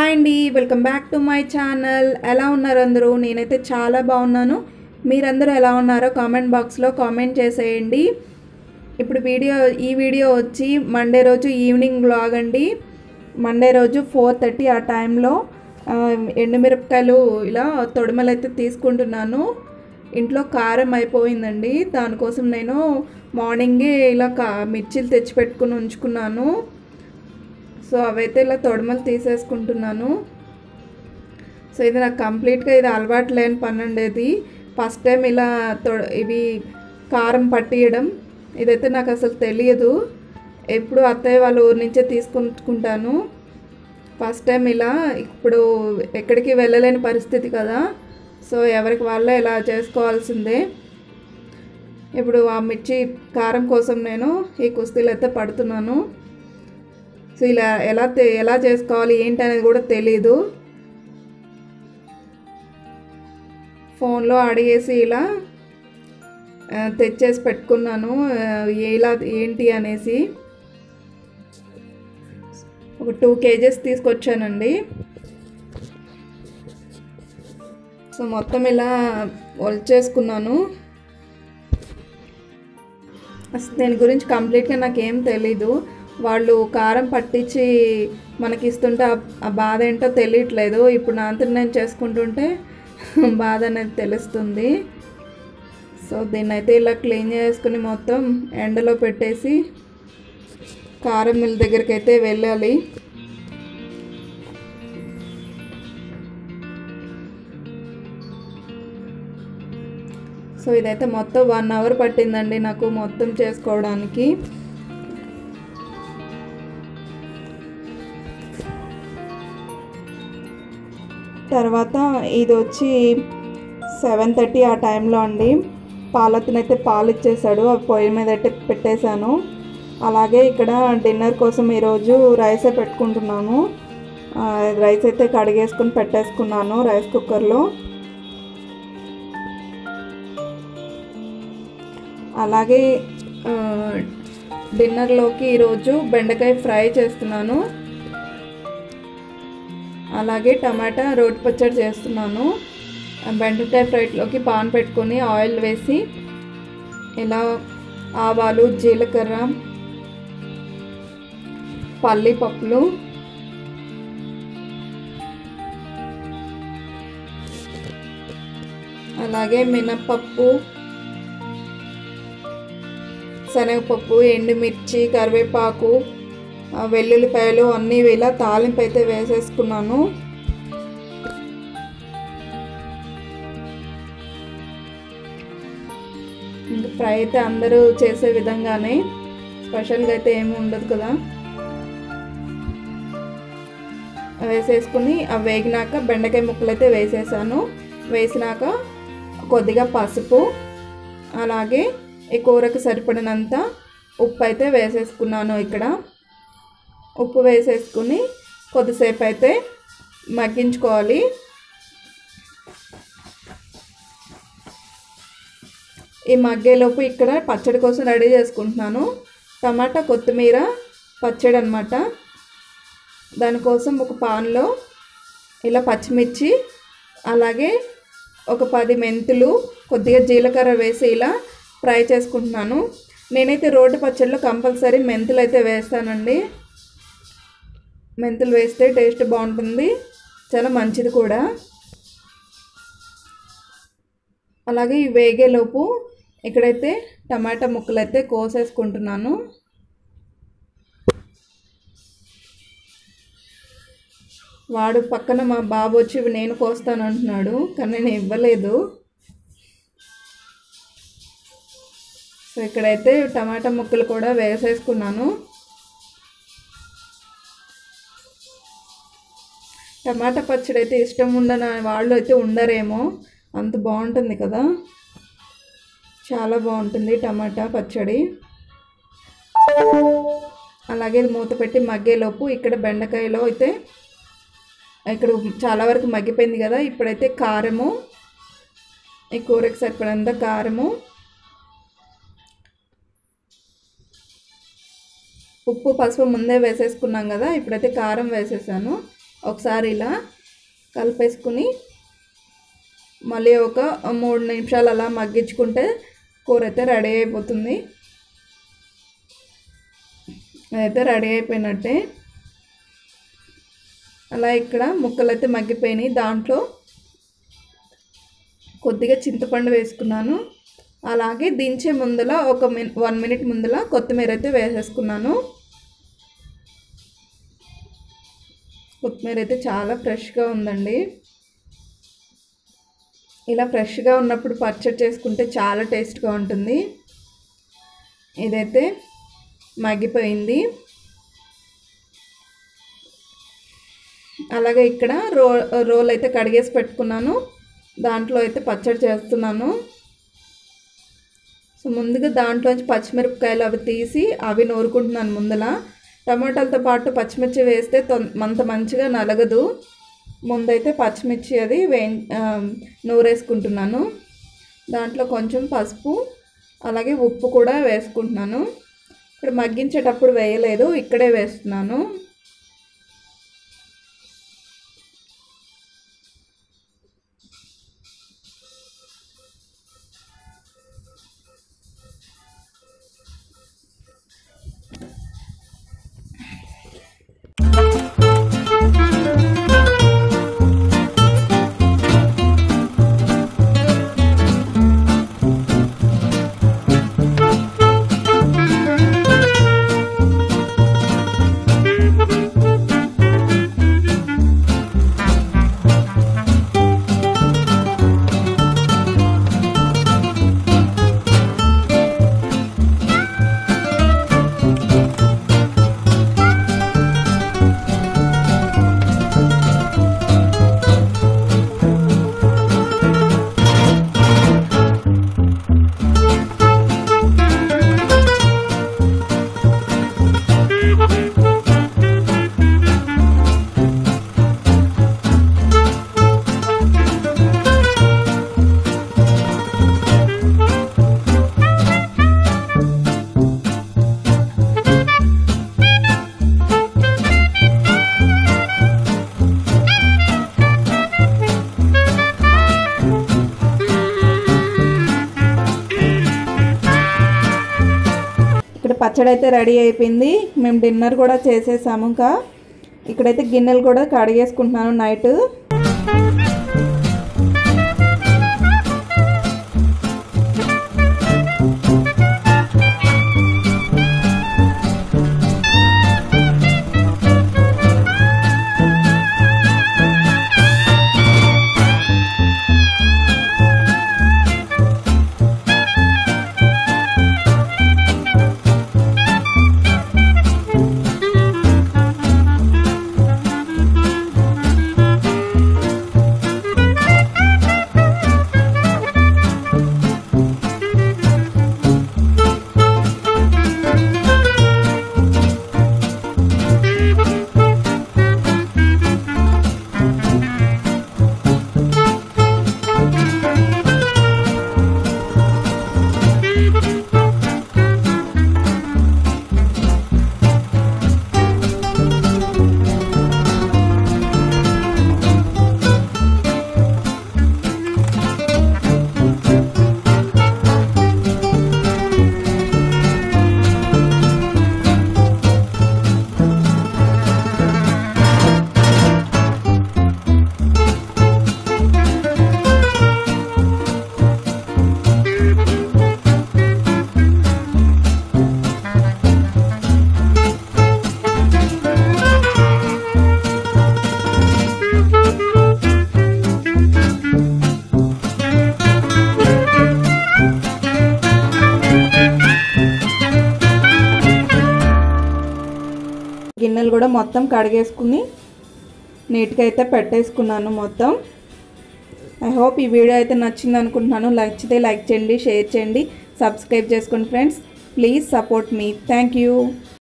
hi అండి welcome back to my channel ఎలా ఉన్నారు అందరూ నేనైతే చాలా బాగున్నాను మీరందరూ ఎలా ఉన్నారో కామెంట్ బాక్స్లో కామెంట్ చేసేయండి ఇప్పుడు వీడియో ఈ వీడియో వచ్చి మండే రోజు ఈవినింగ్ బ్లాగ్ అండి మండే రోజు ఫోర్ థర్టీ ఆ టైంలో ఆ, ఎండుమిరపకాయలు ఇలా తొడిమలు అయితే తీసుకుంటున్నాను ఇంట్లో కారం అయిపోయిందండి దానికోసం నేను మార్నింగే ఇలా కా మిర్చీలు తెచ్చి పెట్టుకుని ఉంచుకున్నాను సో అవైతే ఇలా తొడమలు తీసేసుకుంటున్నాను సో ఇది నాకు కంప్లీట్గా ఇది అలవాటు లేని పని ఉండేది ఫస్ట్ టైం ఇలా తొడ ఇవి కారం పట్టియడం ఇదైతే నాకు అసలు తెలియదు ఎప్పుడు అత్తయ్య వాళ్ళ ఊరి నుంచే తీసుకుంటాను ఫస్ట్ టైం ఇలా ఇప్పుడు ఎక్కడికి వెళ్ళలేని పరిస్థితి కదా సో ఎవరికి వాళ్ళే ఇలా చేసుకోవాల్సిందే ఇప్పుడు ఆ మిర్చి కారం కోసం నేను ఈ కుస్తీలు అయితే పడుతున్నాను సో ఇలా ఎలా తె- ఎలా చేసుకోవాలి ఏంటి అనేది కూడా తెలీదు ఫోన్లో అడిగేసి ఇలా ఆ, తెచ్చేసి పెట్టుకున్నాను ఆ, ఎలా ఏంటి అనేసి ఒక టూ కేజెస్ తీసుకొచ్చానండి సో మొత్తం ఇలా ఒలిచేసుకున్నాను అసలు దీని గురించి కంప్లీట్గా నాకేం తెలీదు వాళ్ళు కారం పట్టించి మనకి ఇస్తుంటే ఆ- ఆ బాధ ఏంటో తెలియట్లేదు ఇప్పుడు నా అంతటి నేను చేసుకుంటుంటే బాధ అనేది తెలుస్తుంది సో దీన్ని అయితే ఇలా క్లీన్ చేసుకుని మొత్తం ఎండలో పెట్టేసి కారం మిల్ దగ్గరికి అయితే వెళ్ళాలి సో ఇదైతే మొత్తం వన్ అవర్ పట్టిందండి నాకు మొత్తం చేసుకోవడానికి తర్వాత ఇది వచ్చి సెవెన్ థర్టీ ఆ టైంలో అండి పాలతనైతే పాలు ఇచ్చేసాడు అవి పొయ్యి మీద అయితే పెట్టేశాను అలాగే ఇక్కడ డిన్నర్ కోసం ఈరోజు రైసే పెట్టుకుంటున్నాను ఆ, రైస్ అయితే కడిగేసుకుని పెట్టేసుకున్నాను రైస్ కుక్కర్లో అలాగే ఆ, డిన్నర్లోకి ఈరోజు బెండకాయ ఫ్రై చేస్తున్నాను అలాగే టమాటా రోటి పచ్చడి చేస్తున్నాను ఆ బెండకాయ ఫ్రైలోకి పాన్ పెట్టుకొని ఆయిల్ వేసి ఇలా ఆవాలు జీలకర్ర పల్లి పప్పులు అలాగే మినప్పప్పు శనగపప్పు ఎండుమిర్చి కరివేపాకు ఆ, వెల్లుల్లిపాయలు అన్నీ ఇలా తాలింపు అయితే వేసేసుకున్నాను ఇంకా ఫ్రై అయితే అందరూ చేసే విధంగానే స్పెషల్గా అయితే ఏమి ఉండదు కదా వేసేసుకుని అవి వేగినాక బెండకాయ ముక్కలు అయితే వేసేసాను వేసినాక కొద్దిగా పసుపు అలాగే ఈ కూరకు సరిపడినంత ఉప్పు అయితే వేసేసుకున్నాను ఇక్కడ ఉప్పు వేసేసుకుని కొద్దిసేపు అయితే మగ్గించుకోవాలి ఈ మగ్గేలోపు ఇక్కడ పచ్చడి కోసం రెడీ చేసుకుంటున్నాను టమాటా కొత్తిమీర పచ్చడి అనమాట దానికోసం ఒక పాన్లో ఇలా పచ్చిమిర్చి అలాగే ఒక పది మెంతులు కొద్దిగా జీలకర్ర వేసి ఇలా ఫ్రై చేసుకుంటున్నాను నేనైతే రోడ్డు పచ్చడిలో కంపల్సరీ మెంతులు అయితే వేస్తానండి మెంతులు వేస్తే టేస్ట్ బాగుంటుంది చాలా మంచిది కూడా అలాగే ఈ వేగేలోపు ఇక్కడైతే టమాటా ముక్కలు అయితే కోసేసుకుంటున్నాను వాడు పక్కన మా బాబు వచ్చి "ఇవి నేను కోస్తాను అంటున్నాడు కానీ నేను ఇవ్వలేదు సో ఇక్కడైతే టమాటా ముక్కలు కూడా వేసేసుకున్నాను టమాటా పచ్చడి అయితే ఇష్టం ఉండని వాళ్ళు అయితే ఉండరేమో అంత బాగుంటుంది కదా చాలా బాగుంటుంది టమాటా పచ్చడి అలాగే ఇది మూత పెట్టి మగ్గేలోపు ఇక్కడ బెండకాయలో అయితే ఇక్కడ చాలా వరకు మగ్గిపోయింది కదా ఇప్పుడైతే కారము ఈ కూరకి సరిపడంత కారము ఉప్పు పసుపు ముందే వేసేసుకున్నాం కదా ఇప్పుడైతే కారం వేసేసాను ఒకసారి ఇలా కలిపేసుకుని మళ్ళీ ఒక మూడు నిమిషాలు అలా మగ్గించుకుంటే కూర అయితే రెడీ అయిపోతుంది అదైతే రెడీ అయిపోయినట్టే అలా ఇక్కడ ముక్కలు అయితే మగ్గిపోయినాయి దాంట్లో కొద్దిగా చింతపండు వేసుకున్నాను అలాగే దించే ముందల ఒక మిన్ వన్ మినిట్ ముందల కొత్తిమీర అయితే వేసేసుకున్నాను కొత్తిమీర అయితే చాలా ఫ్రెష్గా ఉందండి ఇలా ఫ్రెష్గా ఉన్నప్పుడు పచ్చడి చేసుకుంటే చాలా టేస్ట్గా ఉంటుంది ఇదైతే మగ్గిపోయింది అలాగే ఇక్కడ రో రోల్ అయితే కడిగేసి పెట్టుకున్నాను దాంట్లో అయితే పచ్చడి చేస్తున్నాను సో ముందుగా దాంట్లోంచి పచ్చిమిరపకాయలు అవి తీసి అవి నూరుకుంటున్నాను ముందల టమాటాలతో పాటు పచ్చిమిర్చి వేస్తే అంత మంచిగా నలగదు ముందైతే పచ్చిమిర్చి అది వే నూరేసుకుంటున్నాను దాంట్లో కొంచెం పసుపు అలాగే ఉప్పు కూడా వేసుకుంటున్నాను ఇక్కడ మగ్గించేటప్పుడు వేయలేదు ఇక్కడే వేస్తున్నాను ఇక్కడ పచ్చడి అయితే రెడీ అయిపోయింది మేము డిన్నర్ కూడా చేసేసాము ఇంకా ఇక్కడైతే గిన్నెలు కూడా కడిగేసుకుంటున్నాను నైట్ గిన్నెలు కూడా మొత్తం కడిగేసుకుని నీట్గా అయితే పెట్టేసుకున్నాను మొత్తం ఐ హోప్ ఈ వీడియో అయితే నచ్చింది అనుకుంటున్నాను నచ్చితే లైక్ చేయండి షేర్ చేయండి సబ్స్క్రైబ్ చేసుకోండి ఫ్రెండ్స్ ప్లీజ్ సపోర్ట్ మీ థ్యాంక్ యూ